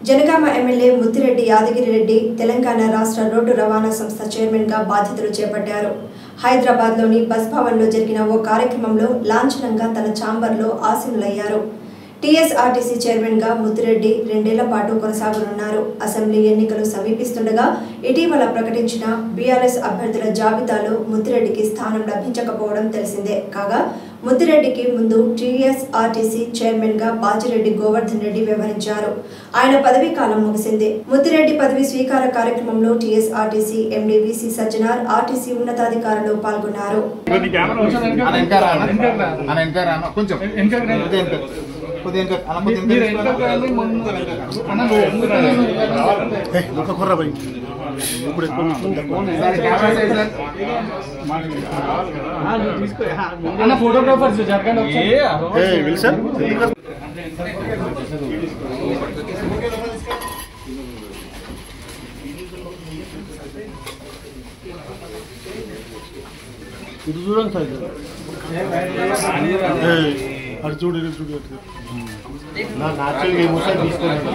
Janagama MLA Muthireddy Yadagiri Reddy Telangana రాష్ట్ర road రవాణా సంస్థ చైర్మన్గా బాధ్యతలు చేపట్టారు హైదరాబాద్లోని బస్ భవన్లో జరిగిన ఓ కార్యక్రమంలో లాంఛనంగా తన ఛాంబర్లో ఆసీనులయ్యారు టీఎస్ఆర్టీసీ చైర్మన్గా ముత్తిరెడ్డి రెండేళ్ల పాటు కొనసాగనున్నారు అసెంబ్లీ ఎన్నికలు సమీపిస్తుండగా ఇటీవల ప్రకటించిన బీఆర్ఎస్ అభ్యర్థుల జాబితాలో ముత్తిరెడ్డికి స్థానం లభించకపోవడం తెలిసిందే కాగా ముత్తిరెడ్డికి ముందు టీఎస్ఆర్టీసీ చైర్మన్గా బాజిరెడ్డి గోవర్ధన్ రెడ్డి వ్యవహరించారు ఆయన పదవీ కాలం ముగిసింది ముత్తిరెడ్డి పదవి స్వీకార కార్యక్రమంలో TSRTC MD VC Sajjanar RTC ఉన్నతాధికారులు పాల్గొన్నారు అన్న ఇంకా రా అన్న. అన్న ఇంకా రా అన్న. కొంచెం కొద్దిగా వెనక. కొద్దిగా వెనక. అన్న కొద్దిగా వెనక తీసుకోరా. Sir, camera side sir. అన్న ఫోటోగ్రాఫర్స్ జరగండి ఒకసారి. ఇది చూడండి సార్ ఇది. అటు చూడు ఇటు చూడు అటు. నా నాచురల్ ఎమోషన్ తీసుకున్నాను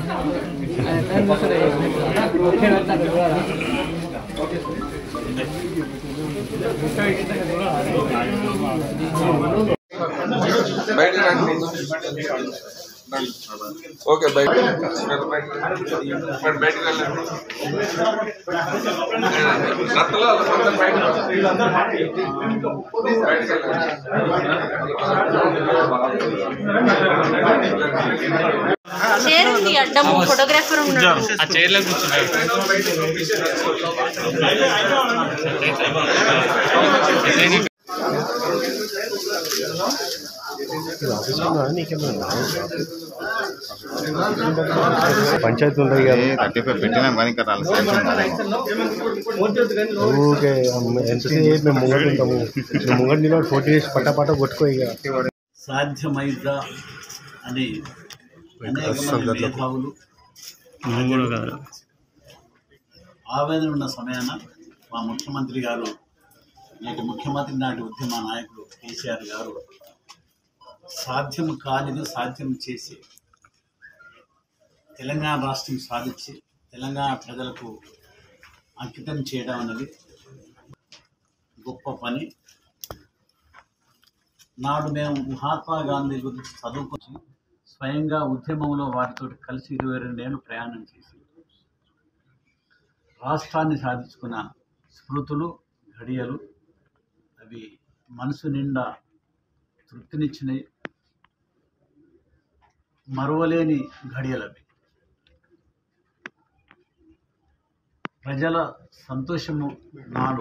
బయట రండి ఓకే బయట మరి బయటకు వెళ్ళండి రత్తలో అందరూ బయట చైర్ ఉంది అడ్డము ఫోటోగ్రాఫర్ ఉన్నాడు ఆ చైర్లో కూర్చున్నాడు పంచాయతీ ఉండదు కదా ఏ, థర్టీ ఫైవ్ పెట్టినాం కానీ ఇంకా రాలేదు శాంక్షన్ కాలేదు. ఊరికే ఎంతసేపు మేము ముంగట ఉంటాము మేము ముంగట నిలబడి ఫోటో చేసి పట్ట పట్ట కొట్టుకో ఇక సాధ్యమైద్దా అని అనేక మంది మేధావులు ఆవేదన ఉన్న సమయాన మా ముఖ్యమంత్రి గారు నేటి ముఖ్యమంత్రి నాటి ఉద్యమ నాయకుడు కేసీఆర్ గారు సాధ్యం కానిది సాధ్యం చేసి తెలంగాణ రాష్ట్రం సాధించి తెలంగాణ ప్రజలకు అంకితం చేయడం అనేది గొప్ప పని నాడు మేము మహాత్మా గాంధీ గురించి చదువుకొని స్వయంగా ఉద్యమంలో వారితో కలిసి ఇరవై రెండేళ్ళు ప్రయాణం చేసి రాష్ట్రాన్ని సాధించుకున్న స్మృతులు ఘడియలు అవి మనసు నిండా తృప్తినిచ్చినాయి మరువలేని ఘడియలు అవి ప్రజల సంతోషము నాడు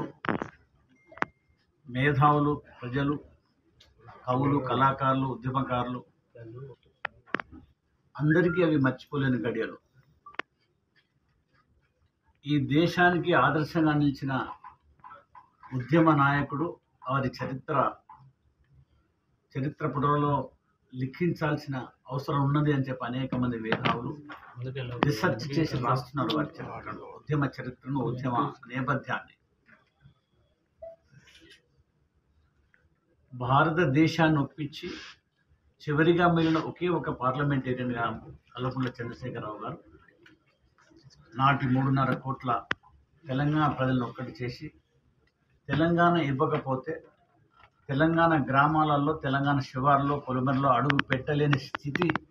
మేధావులు ప్రజలు కవులు కళాకారులు ఉద్యమకారులు అందరికీ అవి మర్చిపోలేని గడియలు ఈ దేశానికి ఆదర్శంగా నిలిచిన ఉద్యమ నాయకుడు వారి చరిత్ర చరిత్ర పుటలో లిఖించాల్సిన అవసరం ఉన్నది అని చెప్పి అనేక మంది మేధావులు రీసెర్చ్ చేసి రాస్తున్నారు వారి చరిత్రను ఉద్యమ చరిత్రను ఉద్యమ నేపథ్యాన్ని భారతదేశాన్ని ఒప్పించి చివరిగా మిగిలిన ఒకే ఒక పార్లమెంటేరియన్గా కల్వకుంట్ల చంద్రశేఖరరావు గారు నాటి మూడున్నర కోట్ల తెలంగాణ ప్రజలను ఒక్కటి చేసి తెలంగాణ ఇవ్వకపోతే తెలంగాణ గ్రామాలలో తెలంగాణ శివార్లో పొలిమేరలో అడుగు పెట్టలేని స్థితి